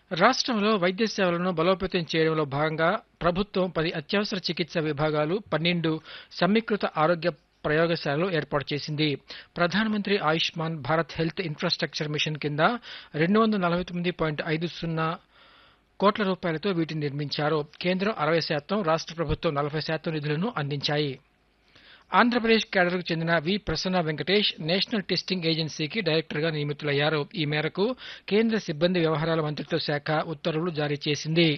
రాష్ట్రంలో వైద్య సేవలను బలోపేతం చేయడంలో భాగంగా ప్రభుత్వం పది అత్యవసర చికిత్స విభాగాలు పన్నెండు సమీకృత ఆరోగ్య ప్రయోగశాలలు ఏర్పాటు చేసింది ప్రధానమంత్రి Ayushman Bharat health infrastructure mission కింద రెండు వందల నలభై తొమ్మిది పాయింట్ ఐదు సున్నా కోట్ల రూపాయలతో వీటిని నిర్మించారు కేంద్రం అరవై శాతం రాష్ట్ర ప్రభుత్వం నలభై శాతం నిధులను అందించాయి ఆంధ్రప్రదేశ్ కేడర్కు చెందిన V Prasanna Venkatesh national testing ఏజెన్సీకి డైరెక్టర్గా నియమితులయ్యారు ఈ మేరకు కేంద్ర సిబ్బంది వ్యవహారాల మంత్రిత్వ శాఖ ఉత్తర్వులు జారీ చేసింది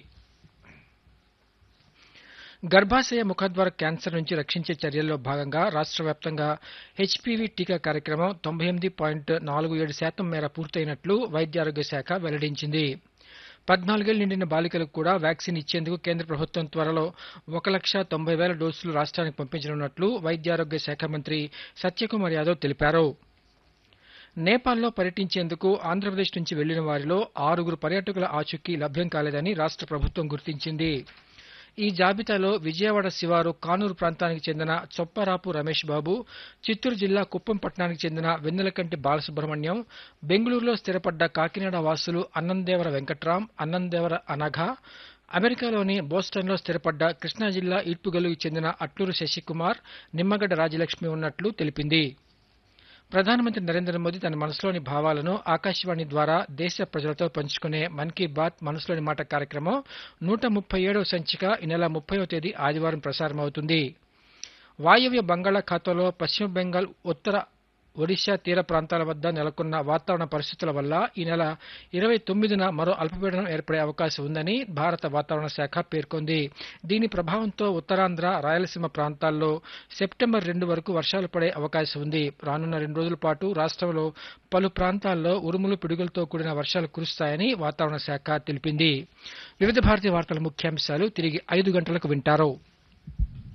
గర్భాశయ ముఖద్వార క్యాన్సర్ నుంచి రక్షించే చర్యల్లో భాగంగా రాష్ట్ర వ్యాప్తంగా హెచ్పివి టీకా కార్యక్రమం తొంభై ఎనిమిది పాయింట్ నాలుగు ఏడు శాతం మేర పూర్తయినట్లు వైద్య ఆరోగ్య శాఖ వెల్లడించింది పద్నాలుగేళ్లు నిండిన బాలికలకు కూడా వ్యాక్సిన్ ఇచ్చేందుకు కేంద్ర ప్రభుత్వం త్వరలో ఒక లక్ష తొంభై వేల డోసులు రాష్ట్రానికి పంపించనున్నట్లు వైద్యారోగ్య శాఖ మంత్రి సత్యకుమార్ యాదవ్ తెలిపారు నేపాల్లో పర్యటించేందుకు ఆంధ్రప్రదేశ్ నుంచి వెళ్లిన వారిలో ఆరుగురు పర్యాటకుల ఆచూకీ లభ్యం కాలేదని రాష్ట్ర ప్రభుత్వం గుర్తించింది ఈ జాబితాలో విజయవాడ శివారు కానూరు ప్రాంతానికి చెందిన చొప్పరాపు రమేష్ బాబు చిత్తూరు జిల్లా కుప్పం పట్టణానికి చెందిన వెన్నెలకంటి బాలసుబ్రహ్మణ్యం బెంగళూరులో స్థిరపడ్డ కాకినాడ వాసులు అన్నందేవర వెంకట్రాం అన్నందేవర అనఘ అమెరికాలోని బోస్టన్లో స్థిరపడ్డ కృష్ణా జిల్లా ఈడ్పుగలుకి చెందిన అట్లూరు శశికుమార్ నిమ్మగడ్డ రాజలక్ష్మి ఉన్నట్లు తెలిపింది ప్రధానమంత్రి నరేంద్ర మోదీ తన మనసులోని భావాలను ఆకాశవాణి ద్వారా దేశ ప్రజలతో పంచుకునే మన్ కీ బాత్ మనసులోని మాట కార్యక్రమం నూట ముప్పై ఏడవ సంచిక ఈ నెల ముప్పైవ తేదీ ఆదివారం ప్రసారమవుతుంది వాయవ్య బంగాళాఖాతంలో పశ్చిమ బెంగాల్ ఉత్తర ఒడిశా తీర ప్రాంతాల వద్ద నెలకొన్న వాతావరణ పరిస్థితుల వల్ల ఈ నెల ఇరవై తొమ్మిదిన మరో అల్పపీడనం ఏర్పడే అవకాశం ఉందని భారత వాతావరణ శాఖ పేర్కొంది దీని ప్రభావంతో ఉత్తరాంధ్ర రాయలసీమ ప్రాంతాల్లో సెప్టెంబర్ రెండు వరకు వర్షాలు పడే అవకాశం ఉంది రానున్న రెండు రోజుల పాటు రాష్ట్రంలో పలు ప్రాంతాల్లో ఉరుములు పిడుగులతో కూడిన వర్షాలు కురుస్తాయని వాతావరణ శాఖ తెలిపింది వివిధ భారతీయ వార్తల ముఖ్యాంశాలు తిరిగి ఐదు గంటలకు వింటారు